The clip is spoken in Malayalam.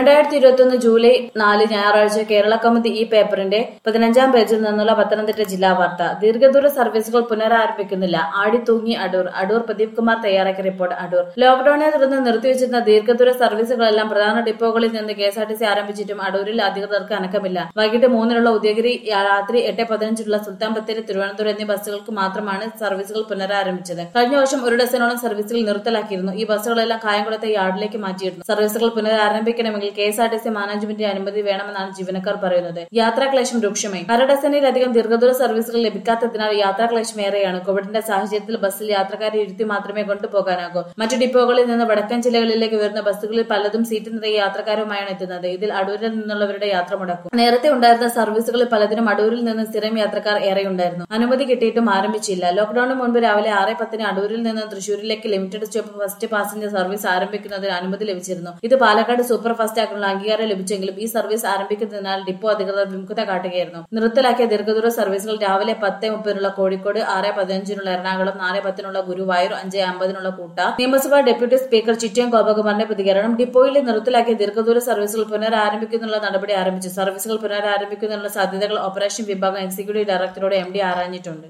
രണ്ടായിരത്തി ഇരുപത്തിയൊന്ന് ജൂലൈ നാല് ഞായറാഴ്ച കേരള കൗമുദി ഈ പേപ്പറിന്റെ പതിനഞ്ചാം പേജിൽ നിന്നുള്ള പത്തനംതിട്ട ജില്ലാ വാർത്ത ദീർഘദൂര സർവീസുകൾ പുനരാരംഭിക്കുന്നില്ല ആടിത്തൂങ്ങി അടൂർ അടൂർ പ്രദീപ് കുമാർ തയ്യാറാക്കിയ റിപ്പോർട്ട് അടൂർ ലോക്ഡൌണിനെ തുടർന്ന് നിർത്തിവെച്ചിരുന്ന ദീർഘദൂര സർവീസുകളെല്ലാം പ്രധാന ഡിപ്പോകളിൽ നിന്ന് K S R T C ആരംഭിച്ചിട്ടും അടൂരിൽ അധികൃതർക്ക് അനക്കമില്ല വൈകിട്ട് മൂന്നിനുള്ള ഉദയഗിരി രാത്രി എട്ട് പതിനഞ്ചിനുള്ള സുൽത്താൻ ബത്തേരി തിരുവനന്തപുരം എന്നീ ബസ്സുകൾക്ക് മാത്രമാണ് സർവീസുകൾ പുനരാരംഭിച്ചത് കഴിഞ്ഞ വർഷം ഒരു ഡസനോളം സർവീസുകൾ നിർത്തലാക്കിയിരുന്നു ഈ ബസ്സുകളെല്ലാം കായംകുളത്തെ യാർഡിലേക്ക് മാറ്റിയിരുന്നു സർവീസുകൾ പുനരാരംഭിക്കണമെങ്കിൽ K S R T C മാനേജ്മെന്റിന്റെ അനുമതി വേണമെന്നാണ് ജീവനക്കാർ പറയുന്നത് യാത്രാക്ലേശം രൂക്ഷമായി അര ഡസനിലധികം ദീർഘദൂര സർവീസുകൾ ലഭിക്കാത്തതിനാൽ യാത്രാക്ലേശം ഏറെയാണ് കോവിഡിന്റെ സാഹചര്യത്തിൽ ബസ്സിൽ യാത്രക്കാരെ ഇരുത്തി മാത്രമേ കൊണ്ടുപോകാനാകൂ മറ്റു ഡിപ്പോകളിൽ നിന്ന് വടക്കൻ ജില്ലകളിലേക്ക് വരുന്ന ബസ്സുകളിൽ പലതും സീറ്റ് നിറയെ യാത്രക്കാരുമായാണ് എത്തുന്നത് ഇതിൽ അടൂരിൽ നിന്നുള്ളവരുടെ യാത്ര മുടക്കും നേരത്തെ ഉണ്ടായിരുന്ന സർവീസുകളിൽ പലതിനും അടൂരിൽ നിന്ന് സ്ഥിരം യാത്രക്കാർ ഏറെയുണ്ടായിരുന്നു അനുമതി കിട്ടിയിട്ടും ആരംഭിച്ചില്ല ലോക്ഡൌണിന് മുൻപ് രാവിലെ ആറ് പത്തിന് അടൂരിൽ നിന്ന് തൃശൂരിലേക്ക് limited stop fast passenger service ആരംഭിക്കുന്നതിന് അനുമതി ലഭിച്ചിരുന്നു ഇത് പാലക്കാട് സൂപ്പർ ഫാസ്റ്റ് ആക്കാനുള്ള അംഗീകാരം ലഭിച്ചെങ്കിലും ഈ സർവീസ് ആരംഭിക്കുന്നതിനാൽ ഡിപ്പോ അധികൃതർ വിമുഖത കാട്ടുകയായിരുന്നു നിർത്തലാക്കിയ ദീർഘദൂര സർവീസുകൾ രാവിലെ പത്ത് മുപ്പതിനുള്ള കോഴിക്കോട് ആറ് പതിനഞ്ചിനുള്ള എറണാകുളം നാല് പത്തിനുള്ള ഗുരുവായൂർ അഞ്ച് അമ്പതിനുള്ള കൂട്ട നിയമസഭാ ഡെപ്യൂട്ടി സ്പീക്കർ ചിറ്റയം ഗോപകുമാറിന്റെ പ്രതികരണം ഡിപ്പോയിൽ നിർത്തലാക്കിയ ദീർഘദൂര സർവീസുകൾ പുനരാരംഭിക്കുന്നതിനുള്ള നടപടി ആരംഭിച്ചു സർവീസുകൾ പുനരാരംഭിക്കുന്നതിനുള്ള സാധ്യതകൾ ഓപ്പറേഷൻ വിഭാഗം എക്സിക്യൂട്ടീവ് ഡയറക്ടറോട് എം ഡി ആരാഞ്ഞിട്ടുണ്ട്